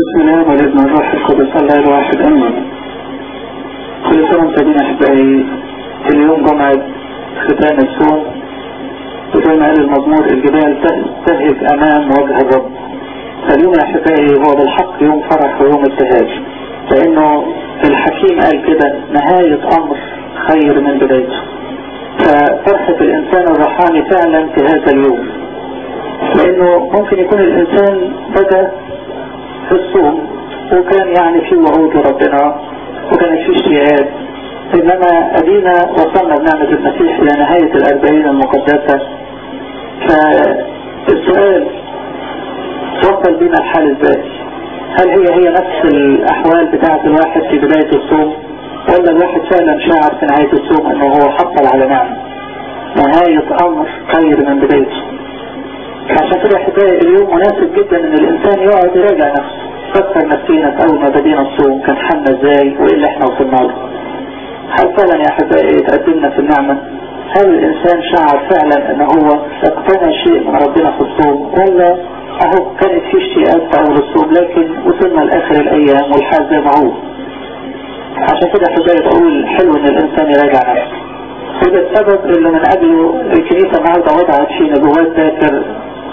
بسم الله والابن الروح القدس الله الواحد امين كل سنة وانتم طيبين احبائي اليوم جمعة ختام الصوم وزي ما قال المزمور الجبال تهج امام وجه الرب فاليوم يا احبائي هو بالحق يوم فرح ويوم ابتهاج لانه الحكيم قال كده نهاية امر خير من بدايته ففرحة الانسان الروحاني فعلا في هذا اليوم لانه ممكن يكون الانسان بدأ في الصوم وكان يعني في وعود لربنا وكانت في اشتياقات انما ادينا وصلنا بنعمة المسيح الى نهاية الاربعين المقدسة فالسؤال وصل بنا الحال ازاي هل هي هي نفس الاحوال بتاعة الواحد في بداية الصوم ولا الواحد فعلا شاعر في نهاية الصوم انه هو حصل على نعمة نهاية امر خير من بدايته عشان كده احبائي اليوم مناسب جدا ان الانسان يقعد يراجع نفسه فكر نفسينا في اول ما بدينا الصوم كان حالنا ازاي وايه اللي احنا وصلنا له هل فعلا يا احبائي تقدمنا في النعمة هل الانسان شعر فعلا ان هو اقتنى شيء من ربنا في الصوم ولا اهو كانت في اشتياقات في اول الصوم لكن وصلنا لاخر الايام والحال زي ما هو عشان كده احبائي بقول حلو ان الانسان يراجع نفسه وده السبب اللي من اجله الكنيسة النهارده وضعت في نبوات ذاكر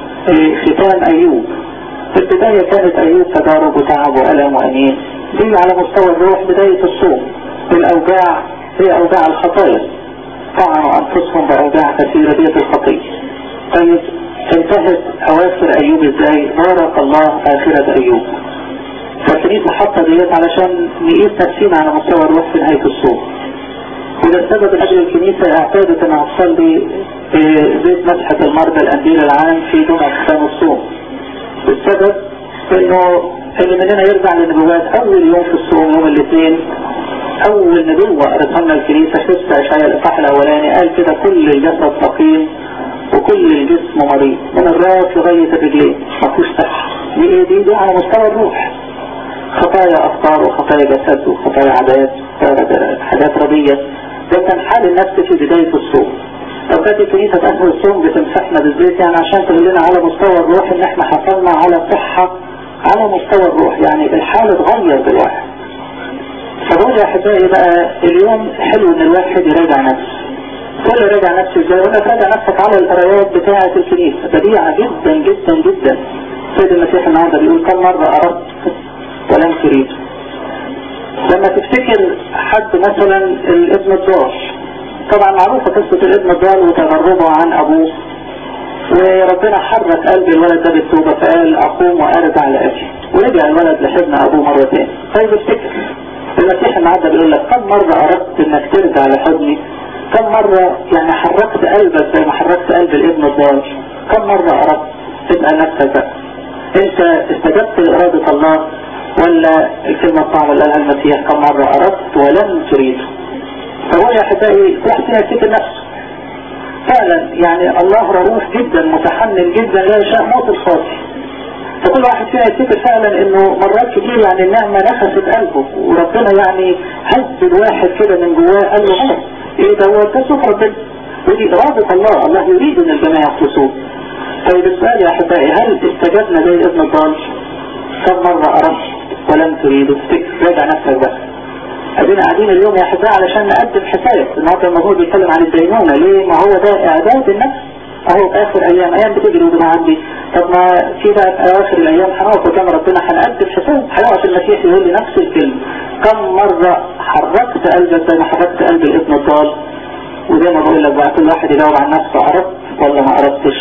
ختام ايوب في البداية كانت ايوب تجارب وتعب والم وانين دي على مستوى الروح بداية الصوم الاوجاع هي اوجاع الخطايا طعنوا انفسهم باوجاع كثيرة دية الخطية طيب انتهت اواخر ايوب ازاي بارك الله اخرة ايوب فالكنيسة حاطة ديت علشان نقيس نفسينا على مستوى الروح في نهاية الصوم وده السبب من اجل الكنيسة اعتادت انها تصلي زيت مسحة المرضى الأنديل العام في دون أقسام الصوم السبب انه اللي مننا يرجع للنبوات اول يوم في الصوم يوم الاثنين اول نبوة قرأتها الكنيسة في اشعياء الاصحاح الاولاني قال كده كل الجسد ثقيل وكل الجسم مريض من الراس لغاية الرجلين ما فيهوش صحة دي ايه دي دي على مستوى الروح خطايا افكار وخطايا جسد وخطايا عادات حاجات ردية ده كان حال النفس في بداية الصوم لو كانت الكنيسة تأخر الصوم بتمسحنا بالزيت يعني عشان تقول لنا على مستوى الروح ان احنا حصلنا على صحة على مستوى الروح يعني الحال اتغير بالواحد فبقول يا احبائي بقى اليوم حلو ان الواحد يراجع نفسه كل راجع نفسه ازاي ولا تراجع نفسك على القرايات بتاعة الكنيسة بديعة جدا جدا جدا سيد المسيح النهارده بيقول كم مرة اردت ولم تريد لما تفتكر حد مثلا الابن الضال طبعا معروفة قصة الابن الضال وتغربه عن ابوه وربنا حرك قلب الولد ده بالتوبة فقال اقوم وارجع لابي ورجع الولد لحضن ابوه مرتين طيب افتكر المسيح النهارده بيقول لك كم مرة اردت انك ترجع لحضني كم مرة يعني حركت قلبك زي ما حركت قلب الابن الضال كم مرة اردت تبقى نفسك بقى انت استجبت لإرادة الله ولا الكلمة الصعبة اللي قالها المسيح كم مرة اردت ولم تريد فهو يا احبائي واحد فينا يفتكر نفسه فعلا يعني الله رؤوف جدا متحنن جدا لا يشاء موت الخاطئ فكل واحد فينا يفتكر فعلا انه مرات كتير يعني النعمة نخست قلبه وربنا يعني هز الواحد كده من جواه قال له خلاص ايه ده هو ده صوت ربنا ودي ارادة الله الله يريد ان الجميع يخلصوه طيب السؤال يا احبائي هل استجبنا زي ابن الضال كم مرة اردت ولم تريد افتكر راجع نفسك بقى ادينا قاعدين اليوم يا احبائي علشان نقدم حساب النهارده الموضوع بيتكلم عن الدينونة ليه ما هو ده اعداد النفس اهو اخر ايام ايام بتجري وبنعدي طب ما في بقى في اواخر الايام هنقف قدام ربنا هنقدم حساب هيقف المسيح يقول لي نفس الكلمه كم مرة حركت قلبك زي ما حركت قلب الابن الضال وزي ما بقول لك بقى كل واحد يجاوب عن نفسه اردت ولا ما اردتش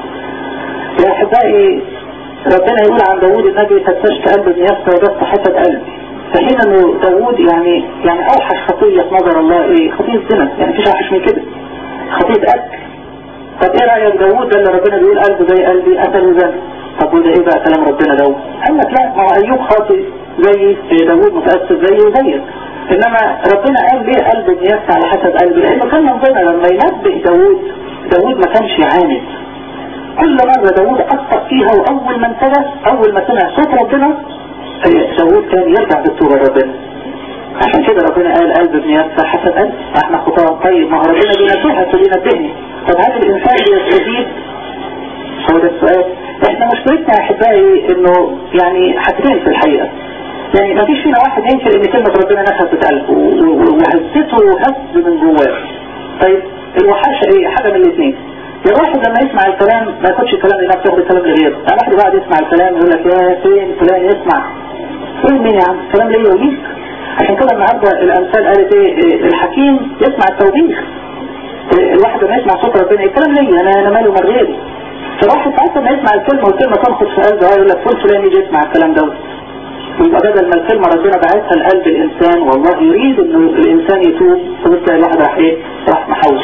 يا احبائي ربنا يقول عن داوود النبي فتشت قلب ابن يسى وجدت حسد قلبي فحين انه داوود يعني يعني اوحش خطية في نظر الله ايه خطية زنا يعني مفيش اوحش من كده خطية اكل طب ايه رأيك داوود ده اللي ربنا بيقول قلبه زي قلبي قتل وزن طب وده ايه بقى كلام ربنا داوود قال لك لا ما هو ايوب خاطئ زي داوود متأسف زيه وزيك انما ربنا قال ليه قلب ابن يسى على حسب قلبي لانه كان منظرنا لما ينبه داوود داوود ما كانش يعاند كل مرة داوود أخطأ فيها وأول ما انتبه أول ما سمع صوت ربنا داوود كان يرجع بالتوبة ربنا عشان كده ربنا قال قلب ابن يسى حسب قلب احنا خطاة طيب ما هو ربنا بينبهك وبينبهني طب هل الإنسان بيستجيب هو ده السؤال احنا مشكلتنا يا احبائي انه يعني حاجتين في الحقيقة يعني ما فيش فينا واحد ينكر ان كلمة ربنا نفست قلبه وهزته هز من جواه طيب الوحاشة ايه حاجة من الاثنين الواحد لما يسمع الكلام ما ياخدش الكلام لنفسه ياخد الكلام لغيره يعني واحد بعد يسمع الكلام يقول لك يا فين فلان يسمع فين مين يا عم الكلام ليا وليك عشان كده النهارده الامثال قالت ايه الحكيم يسمع التوبيخ الواحد لما يسمع صوت ربنا الكلام ليا انا انا مالي ومال غيري فالواحد ساعات لما يسمع الكلمه والكلمه تنخط في قلبه يقول لك فلان فلان يجي يسمع الكلام دوت يبقى بدل ما الكلمة ربنا بعتها لقلب الإنسان والله يريد إنه الإنسان يتوب فبالتالي الواحد راح إيه؟ راح محوش.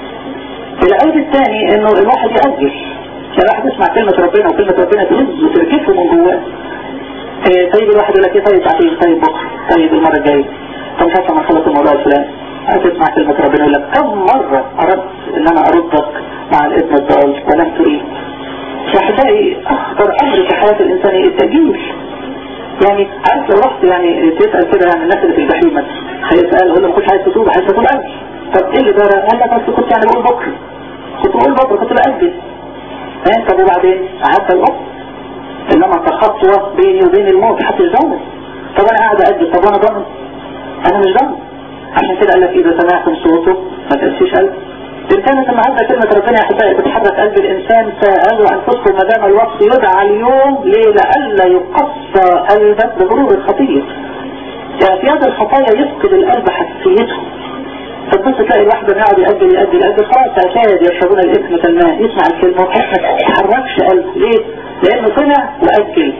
العيب الثاني إنه الواحد يأجل. يعني الواحد يسمع كلمة ربنا وكلمة ربنا تهز وتركفه من جواه. إيه طيب الواحد يقول لك إيه طيب بعدين طيب بكرة طيب المرة الجاية. طب مش ما خلص الموضوع الفلاني. هتسمع كلمة ربنا يقول لك كم مرة أردت إن أنا أردك مع الابن الضال ولم تريد. فأحبائي أخطر أمر في حياة الإنسان التأجيل. يعني عارف لو رحت يعني تسأل كده يعني الناس اللي في الجحيم مثلا هيسأل يقول له ما كنتش عايز تتوب عايز تتوب قبل طب ايه اللي جرى؟ قال لك بس كنت يعني بقول بكره كنت بقول بكره كنت بأجل فاهم طب وبعدين قعدت الوقت انما كخطوة بيني وبين الموت حتى الزمن طب انا قاعد أجل طب انا ضامن انا مش ضامن عشان كده قال لك اذا سمعتم صوته ما تنسيش قلبك إن كانت النهارده كلمة ربنا يا أحبائي بتحرك قلب الإنسان فقالوا أنفسكم ما دام الوقت يدعى اليوم ليه لئلا يقصى قلبك بغرور الخطية. يعني في هذا الخطايا يفقد القلب حساسيته. فتبص تلاقي الواحد يقعد يأجل يأجل يأجل خلاص اعتاد يشربون الإثم كالماء يسمع الكلمة وحتى ما تحركش قلبه ليه؟ لأنه سمع وأجل.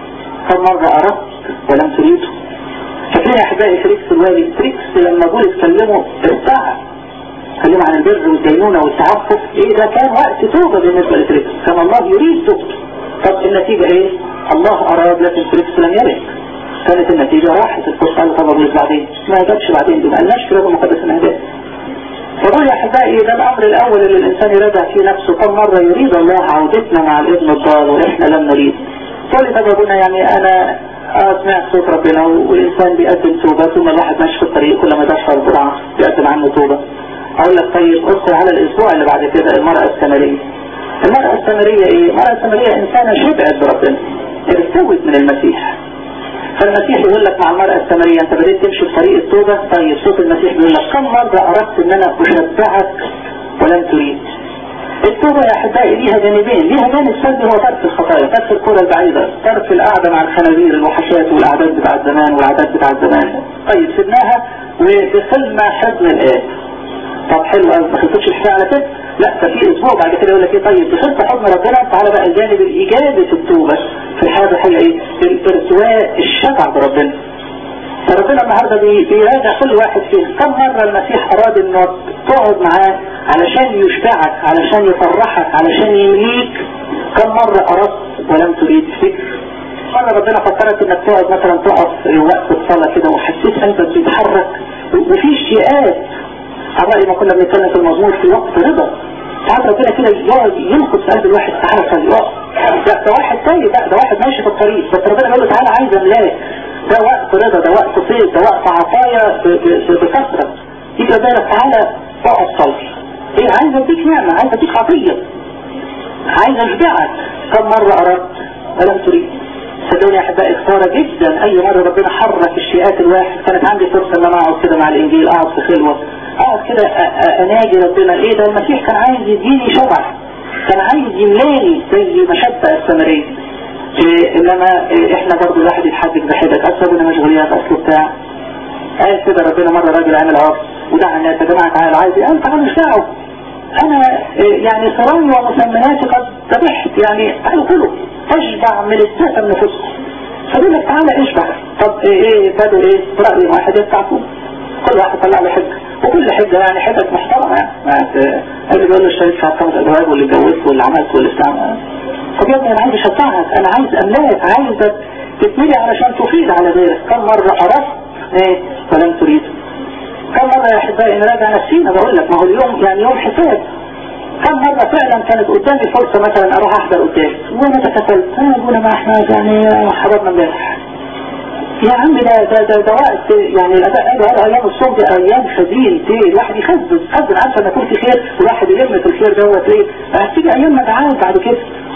كم مرة أردت ولم تريده. فاكرين يا أحبائي فريكس الوالي فريكس لما جول يتكلموا ارتعب اتكلموا عن البر والدينونة والتعفف ايه ده كان وقت توبة بالنسبة لفريكس كان الله يريد توبته طب النتيجة ايه الله اراد لكن فريكس لم يرد كانت النتيجة راحت القصة قالوا طب ابوز بعدين ما جاتش بعدين دي ما قالناش في رب مقدس الهداء فقول يا احبائي ده الامر الاول اللي الانسان يراجع فيه نفسه كم مرة يريد الله عودتنا مع الابن الضال واحنا لم نريد تقول لي طب ابونا يعني انا سمعت صوت ربنا والانسان بيقدم توبة ثم الواحد ماشي في الطريق كل ما تشعر بسرعة بيقدم عنه توبة اقول لك طيب ادخل على الاسبوع اللي بعد كده المرأة السمرية المرأة السمرية ايه المرأة السمرية انسانة شبعت بربنا ارتوت من المسيح فالمسيح يقول لك مع المرأة السمرية انت بديت تمشي في طريق التوبة طيب صوت المسيح بيقول لك كم مرة اردت ان انا اشبعك ولم تريد التوبة يا احبائي ليها جانبين ليها جانب سلبي هو ترك الخطايا ترك الكرة البعيدة ترك القعدة مع الخنازير الوحشات والاعداد بتاع الزمان والعادات بتاع الزمان طيب سيبناها ودخلنا حزن الآب طب حلو قوي ما خلصتش الحكايه على كده لا ده في اسبوع بعد كده يقول لك ايه طيب دخلت حضن ربنا تعالى بقى الجانب الايجابي في التوبه في الحياه الحيه ايه الارتواء الشبع بربنا فربنا النهارده بيراجع كل واحد فينا كم مره المسيح اراد انه تقعد معاه علشان يشبعك علشان يفرحك علشان يمليك كم مره اردت ولم تريد فكر مرة ربنا فكرت انك تقعد مثلا تقف وقت الصلاة كده وحسيت قلبك بيتحرك وفي اشتياقات على رأي ما كنا بنتكلم في المزمور في وقت رضا ساعات ربنا كده يقعد ينقص قلب الواحد تعالى خلي يقف ده, ده واحد تاني بقى ده واحد ماشي في الطريق بس ربنا يقول له تعالى عايز املاك ده وقت رضا ده وقت صيد ده وقت عطايا بكثرة يجي ربنا تعالى اقف صلي ايه عايز اديك نعمة عايز اديك عطية عايز اشبعك كم مرة اردت ولم تريد صدقوني يا احبائي خسارة جدا اي مرة ربنا حرك الشيئات الواحد كانت عندي فرصة ان انا اقعد كده مع الانجيل اقعد في خلوة اقعد كده اناجي ربنا ايه ده المسيح كان عايز يديني شبع كان عايز يملاني زي ما شبع السامرية إيه انما إيه احنا برضو الواحد يتحجج بحدك اصل ربنا مشغوليات اصل بتاع قال كده ربنا مرة راجل عامل عرض ودعا الناس يا جماعة تعالى عايز ايه قال تعالوا اشتعوا انا إيه يعني ثراي ومسمناتي قد ذبحت يعني تعالوا كلوا اشبع من الدسم نفسكم فبيقول لك تعالى اشبع طب ايه ايه بدوا ايه رأي واحد يدفعكم كل واحد طلع له حجة وكل حجة يعني حجة محترمة يعني اللي بيقول له اشتريت في خمس ازواج واللي اتجوزت واللي عملت واللي بتاع طب يا ابني انا عايز اشجعك انا عايز املاك عايزك تتملي علشان تفيد على غيرك كم مرة اردت ايه ولم تريد كم مرة يا احبائي نراجع نفسينا بقول لك ما هو اليوم يعني يوم حساب كم مرة فعلا كانت قدامي فرصة مثلا اروح احضر قدام وانا تكفلت انا اقول ما احنا يعني حضرنا امبارح يا عم ده ده ده, ده وقت يعني الاداء قالوا ايام الصوم دي ايام خزين دي الواحد يخزن خزن عارف ان يكون في خير والواحد يلم في الخير دوت ليه هتيجي ايام مجاعات بعد كده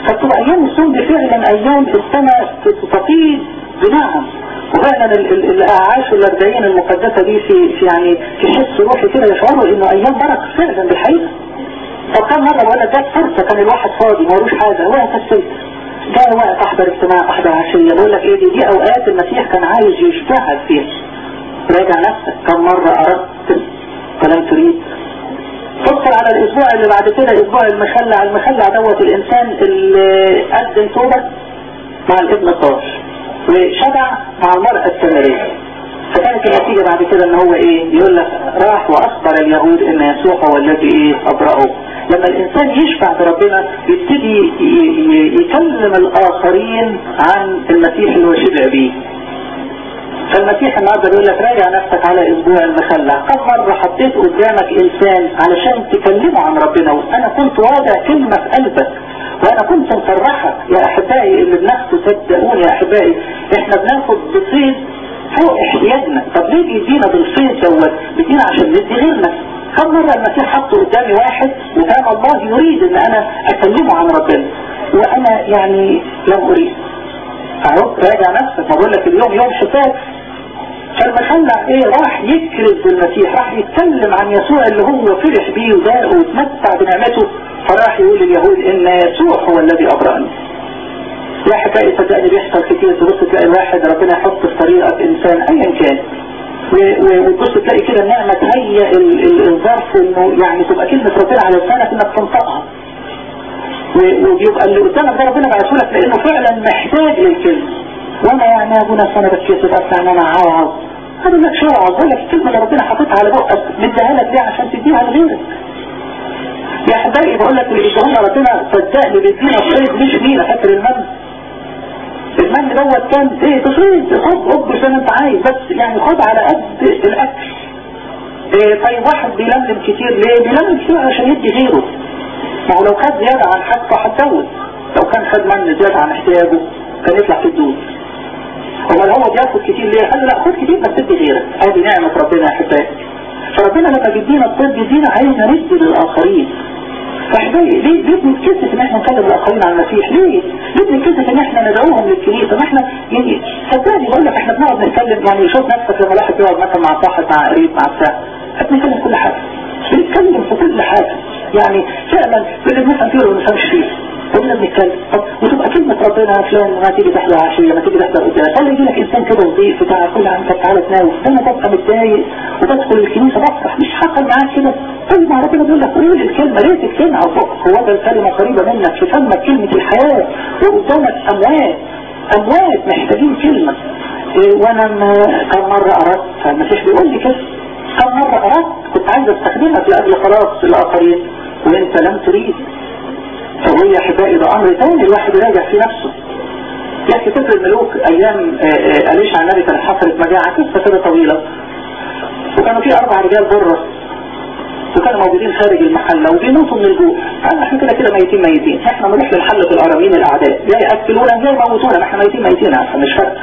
فتبقى ايام الصوم دي فعلا ايام السنة تفيض بنعم وفعلا اللي عاشوا الاربعين المقدسة دي في, في يعني في حس روحي كده يشعروا انه ايام بركة فعلا بالحقيقة طب كم مرة بقول لك جت فرصة كان الواحد فاضي مالوش حاجة هو كسلت جاء وقت احضر اجتماع احضر عشية بقول لك ايه دي دي اوقات المسيح كان عايز يجتهد فيها راجع نفسك كم مرة اردت فلم تريد تدخل على الاسبوع اللي بعد كده اسبوع المخلع المخلع دوت الانسان اللي قدم توبة مع الابن الطاهر وشبع مع المرأة السامرية فكانت النتيجة بعد كده ان هو ايه يقول لك راح واخبر اليهود ان يسوع هو الذي ايه ابرأه لما الانسان يشبع بربنا يبتدي يكلم الاخرين عن المسيح اللي هو شبع بيه فالمسيح النهارده بيقول لك راجع نفسك على اسبوع المخلع كم مرة حطيت قدامك انسان علشان تكلمه عن ربنا وانا كنت واضع كلمة في قلبك وانا كنت مفرحك يا احبائي اللي بناخده صدقوني يا احبائي احنا بناخد بصيد فوق احتياجنا طب ليه بيدينا بالصيد دوت بيدينا عشان ندي غيرنا كم مرة المسيح حط قدامي واحد وكان الله يريد ان انا اكلمه عن ربنا وانا يعني لم اريد اهو راجع نفسك ما بقول لك اليوم يوم شفاف فالمخلع ايه راح يكرز بالمسيح راح يتكلم عن يسوع اللي هو فرح بيه وذاقه واتمتع بنعمته فراح يقول لليهود ان يسوع هو الذي ابرأني يا حكاية صدقني بيحصل كتير تبص تلاقي الواحد ربنا يحط في طريقة انسان ايا كان وتبص تلاقي كده النعمة تهيئ الظرف انه يعني تبقى كلمة ربنا على لسانك انك تنطقها وبيبقى اللي قدامك ده ربنا بعته لك لانه فعلا محتاج للكلمة وانا يعني يا ابونا انا بتكسف اصلا ان انا عاوز هذا لك شو بقول لك الكلمة اللي ربنا حاططها على بقك مديها لك ليه عشان تديها لغيرك يا احبائي بقول لك اللي بيديهولنا ربنا صدقني بيدينا الصيد مش لينا فاكر المن المن دوت كان ايه تصيد خد خد زي ما انت عايز بس يعني خد على قد الاكل إيه طيب واحد بيلملم كتير ليه بيلملم كتير عشان يدي غيره ما هو لو خد زيادة عن حاجته هتزود لو كان خد من زيادة عن احتياجه كان يطلع في الدود هو هو بياخد كتير ليه قال له لا خد كتير بس تدي غيرك ادي نعمة ربنا يا احبائي فربنا لما بيدينا الطب بيدينا عايزنا ندي للاخرين فاحبائي ليه ليه بنتكسف ان احنا نكلم الاخرين عن المسيح ليه ليه بنتكسف ان احنا ندعوهم للكنيسه ما احنا يعني صدقني بقول لك احنا بنقعد نتكلم يعني شوف نفسك لما الواحد بيقعد مثلا مع صاحب مع قريب مع بتاع بنتكلم كل حاجه بنتكلم في كل حاجه يعني فعلا في اللي بنفهم فيه وما بنفهمش فيه قلنا بنتكلم طب وتبقى كلمة ربنا يا فلان ما تيجي تحضر عشية ما تيجي تحضر قدام قال يجي لك انسان كده وضيق بتاع كل عندك تعالى تناول انا ببقى متضايق وبدخل الكنيسة بفرح مش حصل معاك كده قول مع ربنا بيقول لك قول الكلمة ليه الكلمة على فوق هو ده الكلمة قريبة منك في فمك كلمة الحياة وقدامك اموات اموات محتاجين كلمة إيه وانا كم مرة اردت فالمسيح بيقول لي كده كم مرة اردت كنت عايز استخدمك لاجل خلاص الاخرين وانت لم تريد فهي احبائي ده امر ثاني الواحد يراجع في نفسه يحكي سفر الملوك ايام اليشع النبي كانت حصلت مجاعة قصة كده طويلة وكانوا في اربع رجال بره وكانوا موجودين خارج المحلة وبيموتوا من الجوع قال احنا كده كده ميتين ميتين احنا نروح لمحلة الارامين الاعداء يا ياكلونا يا يموتونا احنا ميتين ميتين مش فارقه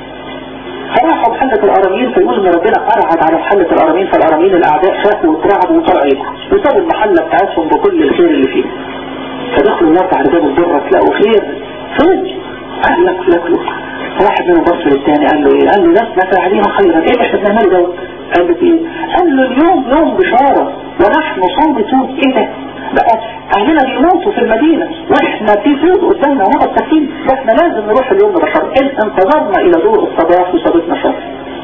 فراحوا محلة الارامين فيقول ان ربنا ارعد على محلة الارامين فالارامين الاعداء خافوا واترعبوا وطلعوا يجروا وسابوا المحلة بتاعتهم بكل الخير اللي فيه فدخلوا الناس على باب البرة تلاقوا خير خير قال لك لك لك واحد منهم بص للثاني قال له ايه قال له لسنا فاعلين خيرا ايه احنا بنعمل دوت قال له ايه قال له اليوم يوم بشارة ونحن صامتون ايه ده بقى اهلنا بيموتوا في المدينة واحنا في سود قدامنا ونقعد ساكتين واحنا لازم نروح اليوم بشر ان انتظرنا الى دور الصباح وصابتنا شر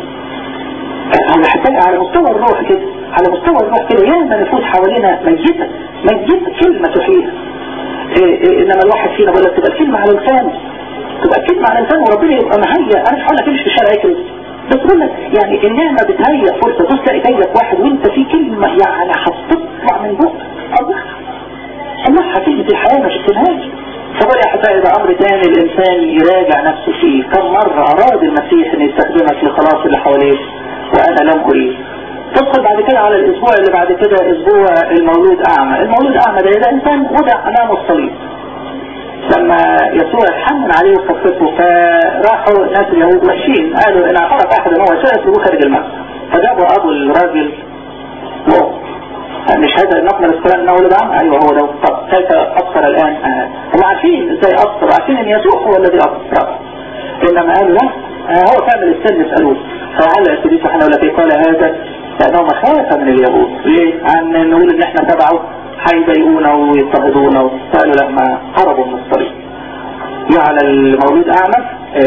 على حتى على مستوى الروح كده على مستوى الروح كده ياما نفوس حوالينا ميتة ميتة كلمة تحييها إيه إيه انما الواحد فينا بقول لك تبقى كلمة على لسانه تبقى كلمة على لسانه وربنا يبقى مهيأ انا مش هقول لك امشي في الشارع كده بس بقول لك يعني النعمة بتهيأ فرصة بص تلاقي جاي لك واحد وانت في كلمة يعني هتطلع من بقك الله الله كلمة الحياة ما شفتناهاش فبقى يا حبايبي ده امر تاني الانسان يراجع نفسه فيه كم مرة اراد المسيح ان يستخدمك لخلاص اللي حواليه وانا لم اريد تدخل بعد كده على الاسبوع اللي بعد كده اسبوع المولود اعمى المولود اعمى ده ده انسان وضع امامه الصليب لما يسوع اتحمل عليه وكفته فراحوا ناس اليهود وحشين قالوا ان اعترف احد ان هو سائل ابوه خارج المسجد فجابوا ابو الراجل وامه مش هذا نقبل الكلام انه ولد عم ايوه هو ده طب كيف ابصر الان آه. هم عارفين ازاي ابصر عارفين ان يسوع هو الذي ابصر انما قالوا لا آه هو كامل السن اسالوه فعلى السيدي سبحانه لك قال هذا لانه مخافة من اليهود ليه عن نقول ان احنا تبعه هيضايقونا ويضطهدونا قالوا لما هربوا من الطريق جعل المولود اعمى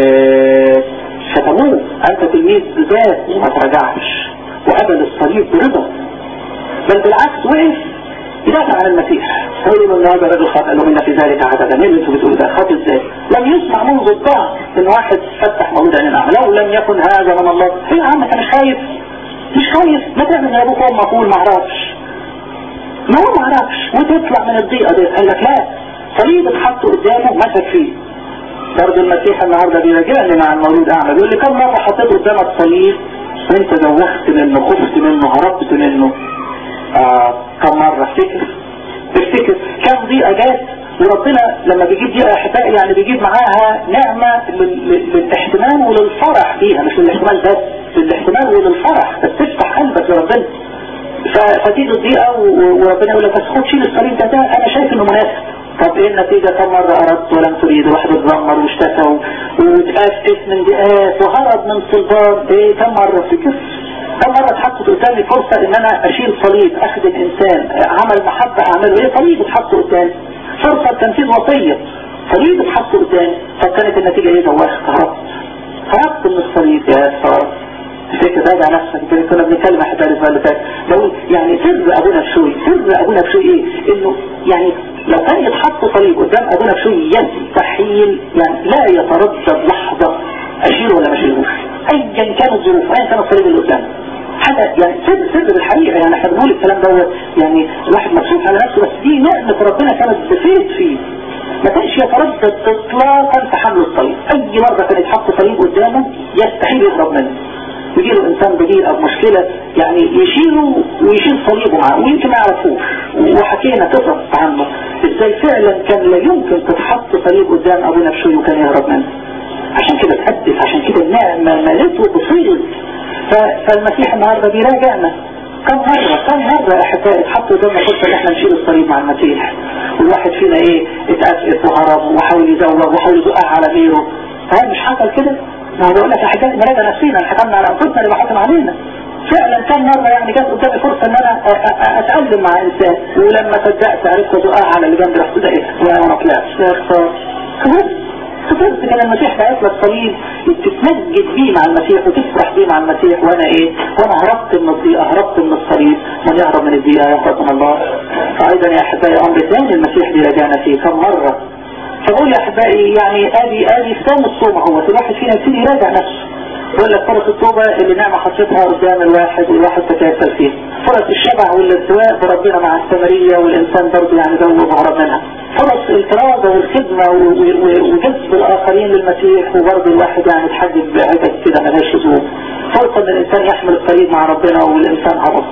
اه شتموه انت تلميذ ذات وما ترجعش وقبل الصليب برضا بل بالعكس وقف يدافع عن المسيح قالوا له ان هذا رجل خاطئ قال لهم ان في ذلك عددا ايه اللي انتوا بتقولوا ده خاطئ ازاي لم يسمع منذ الضعف ان واحد فتح مولود عين الاعمى لو لم يكن هذا من الله ايه يا عم انت مش خايف مش خايف ما تعمل يا ابوك وامك اقول ما اعرفش ما هو ما اعرفش وتطلع من الضيقه دي قال لك لا صليب اتحط قدامه مسك فيه برضه المسيح النهارده بيراجعني مع المولود اعمى بيقول لي كم مره حطيت قدامك صليب وانت دوخت منه خفت منه هربت منه آه كم مرة افتكر افتكر كم ضيقة جات وربنا لما بيجيب دقيقة احبائي يعني بيجيب معاها نعمة للاحتمال وللفرح فيها مش للاحتمال بس للاحتمال وللفرح بس تفتح قلبك لربنا فتيجي الضيقة وربنا يقول لك بس خد شيل الصليب ده, ده انا شايف انه مناسب طب ايه النتيجة كم مرة اردت ولم تريد واحد اتذمر واشتكى واتأسس من ضيقات وهرب من صلبان ايه كم مرة فكر كم مرة اتحطت قدامي فرصة ان انا اشيل صليب اخدم انسان عمل محبة اعمله ايه صليب اتحط قدامي فرصة تنفيذ وصية صليب اتحط قدامي طب كانت النتيجة ايه دوخت هربت هربت من الصليب يا سارة فكر راجع نفسك كنا بنتكلم احد الاسبوع اللي فات بقول يعني سر ابونا بشوي سر ابونا بشوي ايه انه يعني لو كان يتحط صليب قدام ابونا بشوي يستحيل يعني لا يتردد لحظة اشيله ولا ما اشيلهوش ايا كانت الظروف ايا كان الصليب اللي قدامه حاجة يعني سر سر بالحقيقة يعني احنا بنقول الكلام دوت يعني الواحد مبسوط على نفسه بس دي نعمة ربنا كانت بفيت فيه ما كانش يتردد اطلاقا في حمل الصليب اي مرة كان يتحط صليب قدامه يستحيل يهرب منه يجي له انسان بديئة بمشكلة يعني يشيله ويشيل صليبه معاه ويمكن ما يعرفوش وحكينا قصص عنه ازاي فعلا كان لا يمكن تتحط صليب قدام ابونا بشوي وكان يهرب منه عشان كده تحدث عشان كده النعمة ملته بصيغ فالمسيح النهاردة بيراجعنا كم مرة كم مرة احبائي اتحطوا قدامنا فرصة ان احنا نشيل الصليب مع المسيح والواحد فينا ايه اتأسف وهرب وحاول يزوغ وحاول يزقع على غيره فهل مش حصل كده؟ ما بقول لك احبائي نراجع نفسينا حكمنا على انفسنا اللي بحكم علينا فعلا كم مرة يعني جت قدامي فرصة ان انا اتألم مع انسان ولما صدقت عرفت ازقع على اللي جنبي رحت دقيت وانا ما طلعتش يا خسارة فكرت كان المسيح بعت لك صليب تتمجد بيه مع المسيح وتفرح بيه مع المسيح وانا ايه وانا هربت من الضيقة هربت من الصليب من يهرب من الضيقة يهرب من الله فايضا يا احبائي امر ثاني المسيح بيراجعنا فيه كم مرة فقول يا احبائي يعني ادي ادي سام الصوم هو الواحد فينا يبتدي يراجع نفسه يقول لك فرص التوبة اللي نعمة حطيتها قدام الواحد والواحد تكاسل فيه فرص الشبع والالتواء بربنا مع الثمرية والإنسان برضه يعني ذنبه وهرب منها فرص الكرازة والخدمة وجذب الآخرين للمسيح وبرضه الواحد يعني يتحجب بعدد كده ملهاش لزوم فرصة ان الإنسان يحمل الطريق مع ربنا والإنسان هرب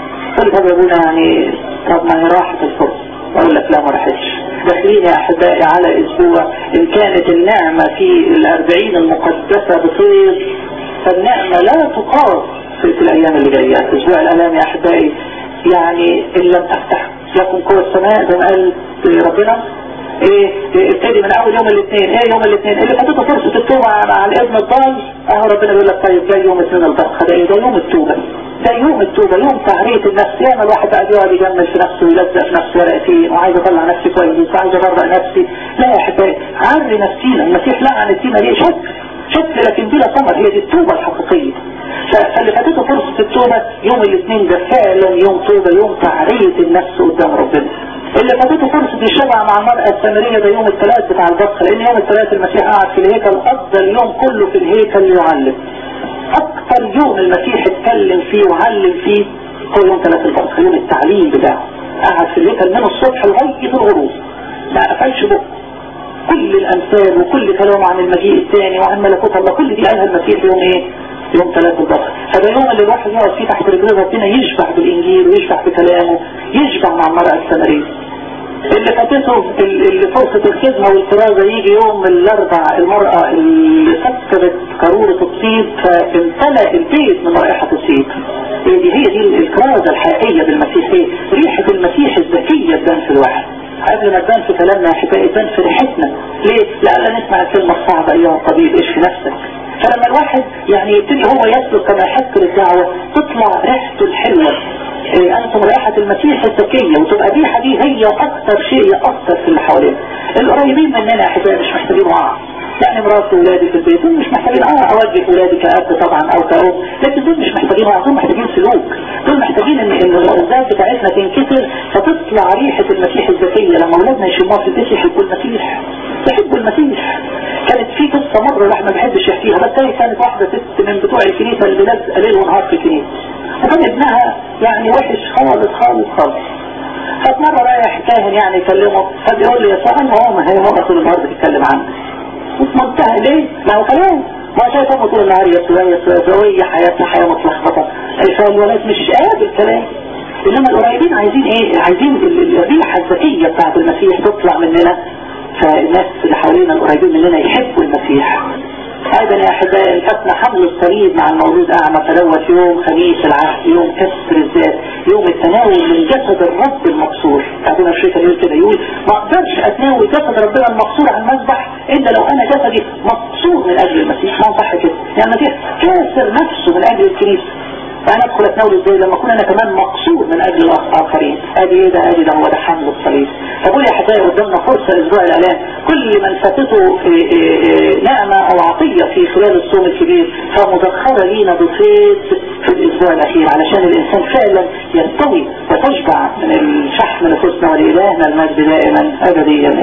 كل طب يا ابونا يعني طب ما هي راحت الفرصة اقول لك لا ما راحتش داخلين يا احبائي على اسبوع ان كانت النعمة في الاربعين المقدسة بصير فالنعمة لا تقاس في الايام اللي جاية اسبوع الالام يا احبائي يعني ان لم افتح لكم قوة السماء زي ما قال ربنا ايه ابتدي من اول يوم الاثنين ايه يوم الاثنين اللي فاتته فرصة التوبة مع الابن الضال اهو ربنا يقول لك طيب ده يوم اثنين البرخة ده ايه ده يوم التوبة ده يوم التوبة يوم تعرية النفس ياما الواحد قاعد يقعد يجمل في نفسه ويلزق في نفسه ورقتين وعايز اطلع نفسي كويس وعايز ابرق نفسي لا يا احبائي عري نفسينا المسيح لعن الدينا ليه شك شك لكن بلا ثمر هي دي التوبة الحقيقية فاللي فاتته فرصة التوبة يوم الاثنين ده فعلا يوم توبة يوم تعرية النفس قدام ربنا اللي فاتته فرصة الشبع مع المرأة السامرية ده يوم الثلاث بتاع البطخ لان يوم الثلاث المسيح قعد في الهيكل قضى اليوم كله في الهيكل يعلم اكتر يوم المسيح اتكلم فيه وعلم فيه هو يوم ثلاث البطخ يوم التعليم بتاعه قعد في الهيكل من الصبح لغاية الغروب ما قفلش بقه كل الامثال وكل كلام عن المجيء الثاني وعن ملكوت الله كل دي قالها المسيح يوم ايه يوم ثلاث البطخ هذا اليوم اللي الواحد يقعد فيه تحت رجل ربنا يشبع بالانجيل ويشبع بكلامه يشبع مع المرأة السامرية اللي فاتته اللي فرصة الخدمة والكرازة يجي يوم الاربع المرأة اللي سكرت قارورة الطيب فامتلأ البيت من رائحة الطيب هي دي هي دي الكرازة الحقيقية بالمسيح ايه ريحة المسيح الذكية تبان في الواحد قبل ما تبان في كلامنا يا حكاية تبان في ريحتنا ليه؟ لألا نسمع الكلمة الصعبة أيها الطبيب ايش في نفسك فلما الواحد يعني يبتدي هو يسلك كما يحق للدعوة تطلع ريحته الحلوة إيه أنتم رائحة المسيح الذكية وتبقى الريحة دي هي أكثر شيء يأثر في اللي حوالينا القريبين مننا يا حبايبي مش محتاجين وعظ يعني مرات ولادي في البيت دول مش محتاجين اه اوجه ولادي كأب طبعا او كأم لكن دول مش محتاجين وعظ دول محتاجين سلوك دول محتاجين ان ان الذات بتاعتنا تنكسر فتطلع ريحة المسيح الذكية لما اولادنا يشموها في البيت يحبوا المسيح يحبوا المسيح كانت في قصة مرة الواحد ما بيحبش يحكيها بس هي كانت واحدة ست من بتوع الكنيسة اللي لازقة ليل ونهار في الكنيسة وكان ابنها يعني وحش خالص خالص خالص فمرة رايح كاهن يعني يكلمه فبيقول لي يا صاحبي هو ما هي مرة طول النهار بتتكلم عنه منتهى ليه؟ ما هو كلام ما شايف امه طول النهار يسوى يسوى يسوى حياتها حياة متلخبطة فالولاد مش قابل كلام انما القريبين عايزين ايه؟ عايزين الريحة الذكية بتاعت المسيح تطلع مننا فالناس اللي حوالينا القريبين مننا يحبوا المسيح ايضا يا احبائي انفتنا حمل الصليب مع المولود اعمى فدوت يوم خميس العهد يوم كسر الذات يوم التناول من جسد الرب المقصور بعدين الشيخ يقول كده يقول ما اقدرش اتناول جسد ربنا المقصور على المذبح الا لو انا جسدي مقصور من اجل المسيح ما صح كده يعني المسيح كاسر نفسه من اجل الكنيسه فانا ادخل اتناول ازاي لما اكون انا كمان مقصود من اجل الاخرين ادي ايه ده ادي ده هو ده حمل الصليب فقول يا حبايبي قدامنا فرصه اسبوع الاعلان كل من فاتته نعمه او عطيه في خلال الصوم الكبير فمذكره لينا بصيد في الاسبوع الاخير علشان الانسان فعلا يستوي وتشبع من الشحم نفوسنا ولالهنا المجد دائما ابديا